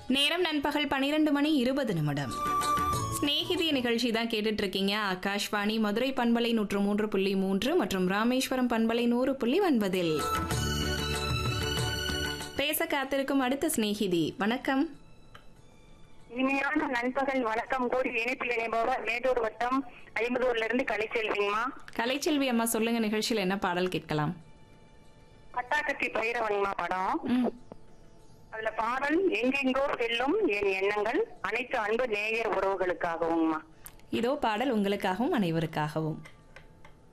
நேரம் நண்பகல் பன்னிரண்டு மணி இருபது நிமிடம் ஸ்நேகிதிய நிகழ்ச்சி தான் கேட்டுட்டு இருக்கீங்க ஆகாஷ்வாணி மதுரை பண்பலை நூற்று மூன்று புள்ளி மூன்று மற்றும் ராமேஸ்வரம் பண்பலை நூறு புள்ளி ஒன்பதில் பேச காத்திருக்கும் அடுத்த சிநேகிதி வணக்கம் இனிமையான நண்பகல் வணக்கம் கூறி இணைப்பில் இணைப்பவர் மேட்டூர் வட்டம் ஐம்பதூர்ல இருந்து கலைச்செல்விங்கம்மா கலைச்செல்வி அம்மா சொல்லுங்க நிகழ்ச்சியில் என்ன பாடல் கேட்கலாம் பட்டாக்கத்தி பைரவன்மா படம் ம், அதுல பாடல் எங்கெங்கோ செல்லும் என் எண்ணங்கள் அனைத்து அன்பு நேயர் உறவுகளுக்காகவும்மா இதோ பாடல் உங்களுக்காகவும் அனைவருக்காகவும்